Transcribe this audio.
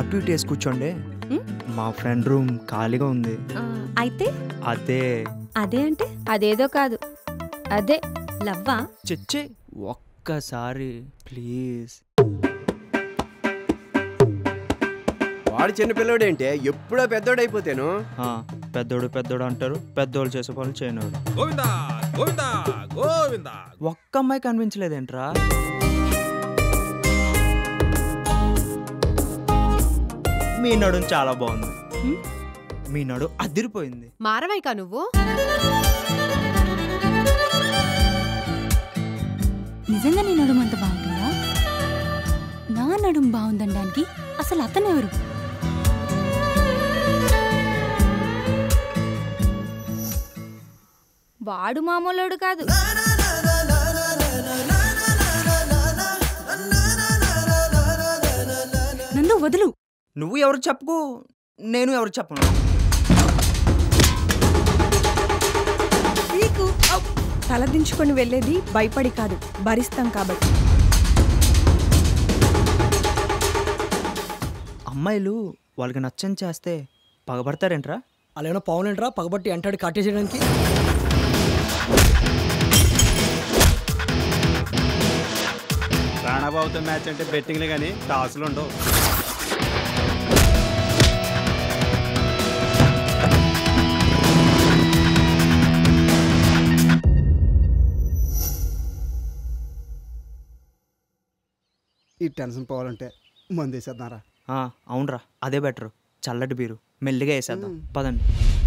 అటు ఇటు వేసి కూర్చోండి హ్మ్? మా ఫ్రెండ్ రూమ్ ఖాళీగా ఉంది ఆ, అయితే అదే అదే అంటే అదేదో కాదు అదే లవ్వా చెచ్చే ఒక్కసారి ప్లీజ్ వాడు చిన్న పిల్లోడేంటే ఎప్పుడో పెద్దోడైపోతాను పెద్దోడు పెద్దోడు అంటారు పెద్దోళ్ళు చేసే పనులు చేయనోడు గోవిందా గోవిందా గోవిందా ఒక్క అమ్మాయి కనిపించలేదేంట్రా మీ నడుం చాలా బాగుంది హ్మ్? మీ నడు అదిరిపోయింది మారవైకా నువ్వు నిజంగా నీ నడుము అంత బాగుంటుందా నా నడుం బాగుందనడానికి అసలు అతను ఎవరు వాడు మామూలోడు కాదు నందు వదులు నువ్వు ఎవరు చెప్పుకు నేను ఎవరు చెప్పను పీకు ఔ! తలదించుకొని వెళ్ళేది భయపడి కాదు భరిస్తాం కాబట్టి అమ్మాయిలు వాళ్ళకి నచ్చని చేస్తే పగబడతారేంట్రా అలా పవన్ పగబట్టి అంటాడు కట్టేసేయడానికి ప్రాణబాబుతో మ్యాచ్ అంటే బెట్టింగ్లే కానీ టాసులు ఉండవు ఈ టెన్షన్ పోవాలంటే మందు వేసేద్దారా ఆ, అవునరా అదే బెటర్ చల్లటి బీరు మెల్లిగా వేసేద్దాం పదండి